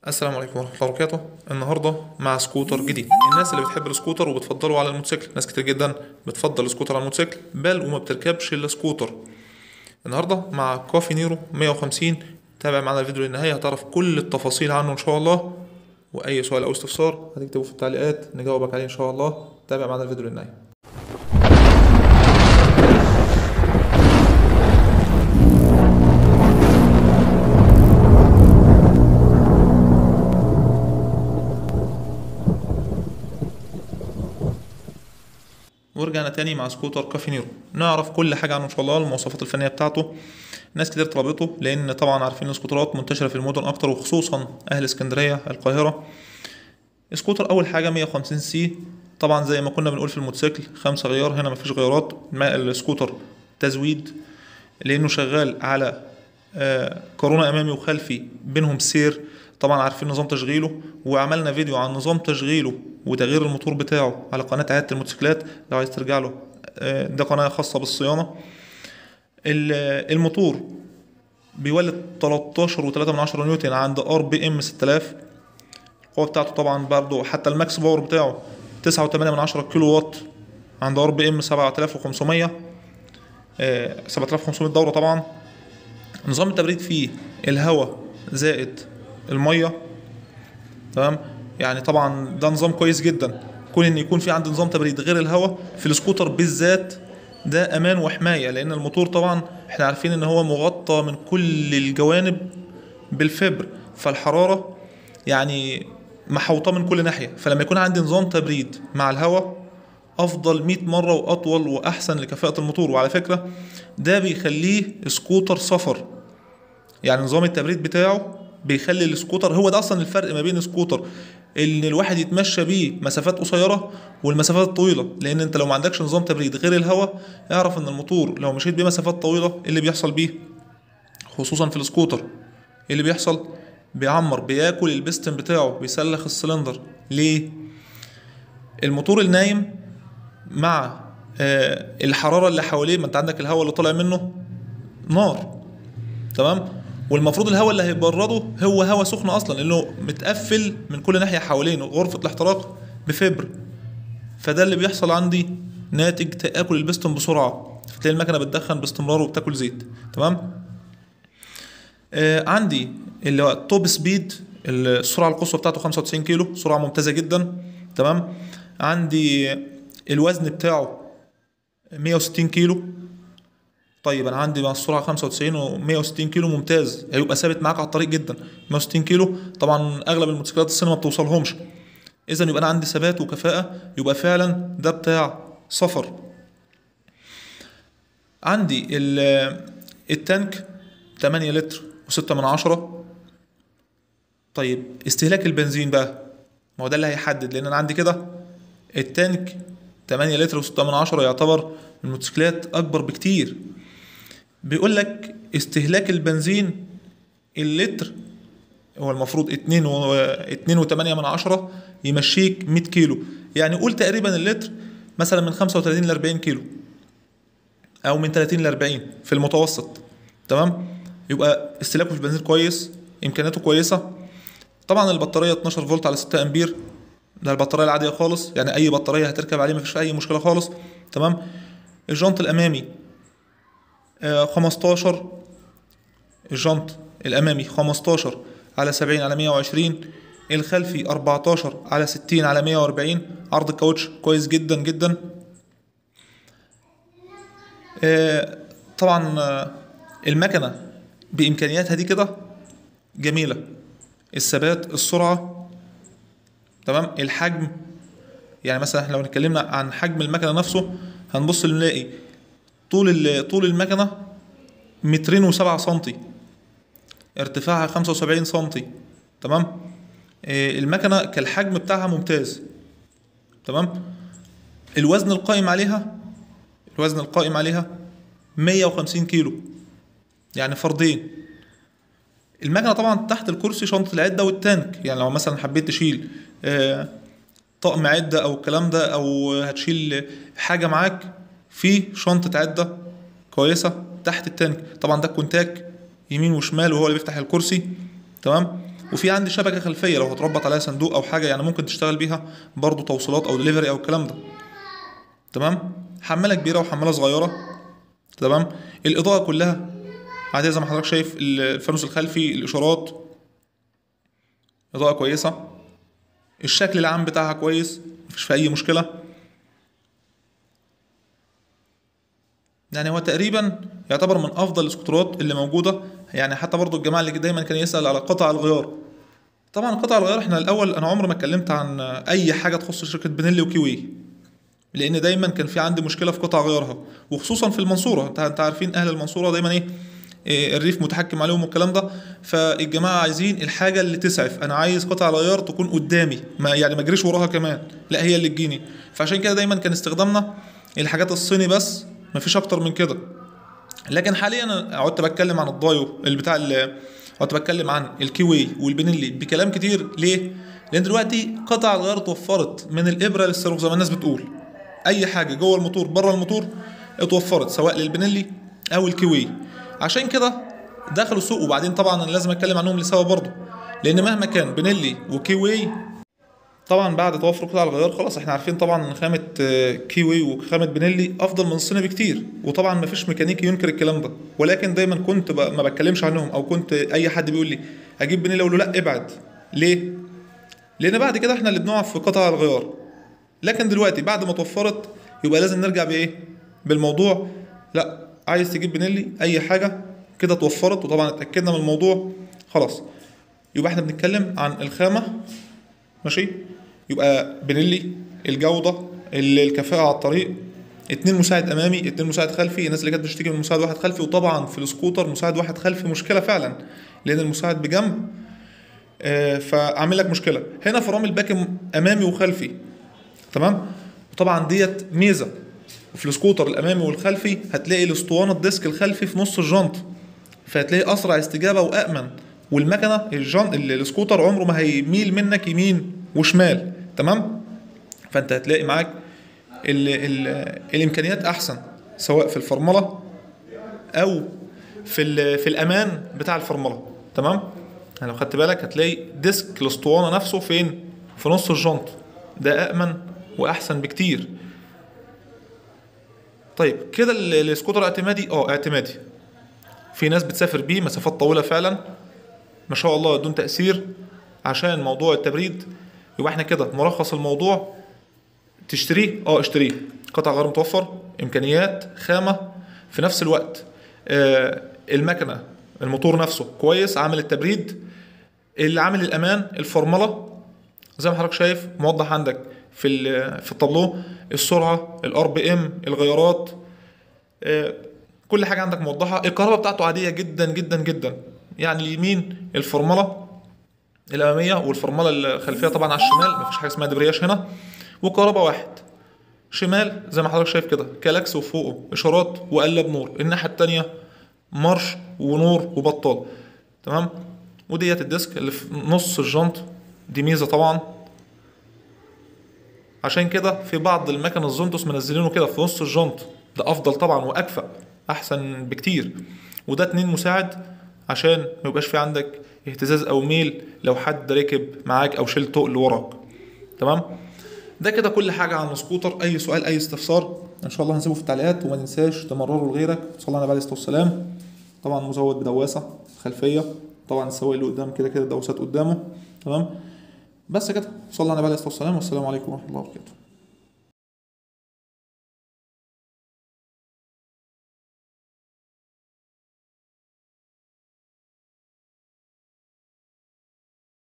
السلام عليكم ورحمة الله وبركاته النهاردة مع سكوتر جديد الناس اللي بتحب السكوتر وبتفضله على الموتوسيكل ناس كتير جدا بتفضل السكوتر على الموتوسيكل بل وما بتركبش الا سكوتر النهاردة مع كوفي نيرو 150 تابع معنا الفيديو للنهاية هتعرف كل التفاصيل عنه ان شاء الله واي سؤال او استفسار هتكتبه في التعليقات نجاوبك عليه ان شاء الله تابع معنا الفيديو للنهاية ورجعنا تاني مع سكوتر كافي نيرو نعرف كل حاجة عنه إن شاء الله المواصفات الفنية بتاعته ناس كتير طلبته لأن طبعا عارفين السكوترات منتشرة في المدن أكتر وخصوصا أهل اسكندرية القاهرة سكوتر أول حاجة 150 سي طبعا زي ما كنا بنقول في الموتوسيكل خمسة غيار هنا مفيش غيارات ما- السكوتر تزويد لأنه شغال على آه، كورونا أمامي وخلفي بينهم سير طبعا عارفين نظام تشغيله وعملنا فيديو عن نظام تشغيله وتغيير الموتور بتاعه على قناة عيادة الموتوسيكلات لو عايز ترجع له آه، ده قناة خاصة بالصيانة ال- الموتور بيولد 13 و3 من عشرة نيوتن عند ار بي ام 6000 القوة بتاعته طبعا برضو حتى الماكس باور بتاعه 9.8 من عشرة كيلو وات عند ار بي ام 7500 آه، 7500 دورة طبعا نظام التبريد فيه الهواء زائد المية تمام يعني طبعا ده نظام كويس جدا كون ان يكون في عندي نظام تبريد غير الهواء في السكوتر بالذات ده امان وحمايه لان الموتور طبعا احنا عارفين ان هو مغطى من كل الجوانب بالفبر فالحراره يعني محوطه من كل ناحيه فلما يكون عندي نظام تبريد مع الهواء افضل 100 مره واطول واحسن لكفاءه الموتور وعلى فكره ده بيخليه سكوتر سفر يعني نظام التبريد بتاعه بيخلي السكوتر هو ده اصلا الفرق ما بين السكوتر ان الواحد يتمشى بيه مسافات قصيره والمسافات الطويله لان انت لو ما عندكش نظام تبريد غير الهواء اعرف ان الموتور لو مشيت بيه مسافات طويله ايه اللي بيحصل بيه خصوصا في السكوتر ايه اللي بيحصل بيعمر بياكل البستن بتاعه بيسلخ السلندر ليه الموتور النايم مع آه الحراره اللي حواليه ما انت عندك الهواء اللي طالع منه نار تمام والمفروض الهواء اللي هيبرده هو هواء سخن اصلا لانه متقفل من كل ناحيه حوالينه غرفه الاحتراق بفبر فده اللي بيحصل عندي ناتج تاكل البستم بسرعه فتلاقي المكنه بتدخن باستمرار وبتاكل زيت تمام آه عندي اللي هو التوب سبيد السرعه القصوى بتاعته 95 كيلو سرعه ممتازه جدا تمام عندي الوزن بتاعه 160 كيلو طيب انا عندي مع السرعه 95 و 160 كيلو ممتاز هيبقى ثابت معاك على الطريق جدا 160 كيلو طبعا اغلب الموتوسيكلات الصينيه ما بتوصلهمش اذا يبقى انا عندي ثبات وكفاءه يبقى فعلا ده بتاع سفر عندي ال- التانك 8 لتر و6 من عشرة طيب استهلاك البنزين بقى ما هو ده اللي هيحدد لان انا عندي كده التانك 8 لتر و6 من عشرة يعتبر الموتوسيكلات اكبر بكتير بيقول لك استهلاك البنزين اللتر هو المفروض اتنين و اتنين وتمانية من عشرة يمشيك 100 كيلو يعني قول تقريبا اللتر مثلا من 35 ل 40 كيلو او من 30 ل 40 في المتوسط تمام يبقى استهلاكه في البنزين كويس امكانياته كويسه طبعا البطاريه 12 فولت على 6 امبير ده البطاريه العاديه خالص يعني اي بطاريه هتركب عليه مفيش اي مشكله خالص تمام الجنط الامامي آه، 15 الجنط الامامي 15 على 70 على 120 الخلفي 14 على 60 على 140 عرض الكاوتش كويس جدا جدا آه، طبعا آه، المكنه بامكانياتها دي كده جميله الثبات السرعه تمام الحجم يعني مثلا احنا لو اتكلمنا عن حجم المكنه نفسه هنبص نلاقي طول ال- طول المكنه مترين وسبعة سنتي ارتفاعها خمسة وسبعين سنتي تمام آه، المكنة كالحجم بتاعها ممتاز تمام الوزن القائم عليها الوزن القائم عليها مية وخمسين كيلو يعني فردين المكنة طبعا تحت الكرسي شنطة العدة والتانك يعني لو مثلا حبيت تشيل آه، طقم عدة أو الكلام ده أو هتشيل حاجة معاك في شنطة عدة كويسة تحت التانك طبعا ده الكونتاك يمين وشمال وهو اللي بيفتح الكرسي تمام وفي عندي شبكه خلفيه لو هتربط عليها صندوق او حاجه يعني ممكن تشتغل بيها برضو توصيلات او دليفري او الكلام ده تمام حماله كبيره وحماله صغيره تمام الاضاءه كلها عاديه زي ما حضرتك شايف الفانوس الخلفي الاشارات اضاءه كويسه الشكل العام بتاعها كويس مفيش فيه اي مشكله يعني هو تقريبا يعتبر من افضل السكوترات اللي موجوده يعني حتى برضو الجماعه اللي دايما كان يسال على قطع الغيار طبعا قطع الغيار احنا الاول انا عمري ما اتكلمت عن اي حاجه تخص شركه بنيلي وكيوي لان دايما كان في عندي مشكله في قطع غيارها وخصوصا في المنصوره انت انت عارفين اهل المنصوره دايما ايه إيه، الريف متحكم عليهم والكلام ده فالجماعه عايزين الحاجه اللي تسعف انا عايز قطع الغيار تكون قدامي ما يعني ما اجريش وراها كمان لا هي اللي تجيني فعشان كده دايما كان استخدامنا الحاجات الصيني بس مفيش اكتر من كده لكن حاليا انا قعدت بتكلم عن الدايو اللي بتاع اللي قعدت بتكلم عن الكيوي والبنيلي بكلام كتير ليه؟ لان دلوقتي قطع الغيار اتوفرت من الابره للصاروخ زي ما الناس بتقول اي حاجه جوه الموتور بره الموتور اتوفرت سواء للبنيلي او الكيوي عشان كده دخلوا السوق وبعدين طبعا انا لازم اتكلم عنهم لسوا برضه لان مهما كان بنيلي وكيوي طبعا بعد توفر قطع الغيار خلاص احنا عارفين طبعا خامة آه، كيوي وخامة بنيلي افضل من الصيني بكتير وطبعا ما فيش ميكانيكي ينكر الكلام ده ولكن دايما كنت ب- ما بتكلمش عنهم او كنت اي حد بيقول لي اجيب بنيلي اقول له لا ابعد ليه؟ لان بعد كده احنا اللي بنقع في قطع الغيار لكن دلوقتي بعد ما توفرت يبقى لازم نرجع بايه؟ بالموضوع لا عايز تجيب بنيلي اي حاجة كده اتوفرت وطبعا اتاكدنا من الموضوع خلاص يبقى احنا بنتكلم عن الخامة ماشي يبقى بنيلي الجوده ال- الكفاءه على الطريق اتنين مساعد امامي اتنين مساعد خلفي الناس اللي كانت بتشتكي من مساعد واحد خلفي وطبعا في السكوتر مساعد واحد خلفي مشكله فعلا لان المساعد بجنب آه، فعامل لك مشكله هنا فرامل باكم امامي وخلفي تمام وطبعا ديت ميزه وفي السكوتر الامامي والخلفي هتلاقي الاسطوانه الديسك الخلفي في نص الجنط فهتلاقي اسرع استجابه وامن والمكنه الجن ال- السكوتر عمره ما هيميل منك يمين وشمال تمام فانت هتلاقي معاك ال ال الامكانيات احسن سواء في الفرمله او في ال- في الامان بتاع الفرمله تمام يعني لو خدت بالك هتلاقي ديسك الاسطوانه نفسه فين في نص الجنط ده امن واحسن بكتير طيب كده ال- السكوتر اعتمادي اه اعتمادي في ناس بتسافر بيه مسافات طويله فعلا ما شاء الله بدون تاثير عشان موضوع التبريد يبقى احنا كده ملخص الموضوع تشتريه اه اشتريه قطع غير متوفر امكانيات خامه في نفس الوقت آه المكنه الموتور نفسه كويس عامل التبريد اللي عامل الامان الفرمله زي ما حضرتك شايف موضح عندك في ال- في التابلو السرعه الار بي ام الغيارات آه، كل حاجه عندك موضحه الكهرباء بتاعته عاديه جدا جدا جدا يعني اليمين الفرمله الاماميه والفرمله الخلفيه طبعا على الشمال مفيش حاجه اسمها دبرياج هنا وكهرباء واحد شمال زي ما حضرتك شايف كده كلاكس وفوقه اشارات وقلب نور الناحيه التانية مارش ونور وبطال تمام وديت الديسك اللي في نص الجنط دي ميزه طبعا عشان كده في بعض المكن الزونتوس منزلينه كده في نص الجنط ده افضل طبعا واكفأ احسن بكتير وده اتنين مساعد عشان ما يبقاش في عندك اهتزاز او ميل لو حد ركب معاك او شيل تقل وراك تمام ده كده كل حاجه عن السكوتر اي سؤال اي استفسار ان شاء الله هنسيبه في التعليقات وما تنساش تمرره لغيرك صلى الله عليه الصلاه والسلام طبعا مزود بدواسه خلفيه طبعا السواق اللي قدام كده كده الدواسات قدامه تمام بس كده صلى الله عليه الصلاه والسلام والسلام عليكم ورحمه الله وبركاته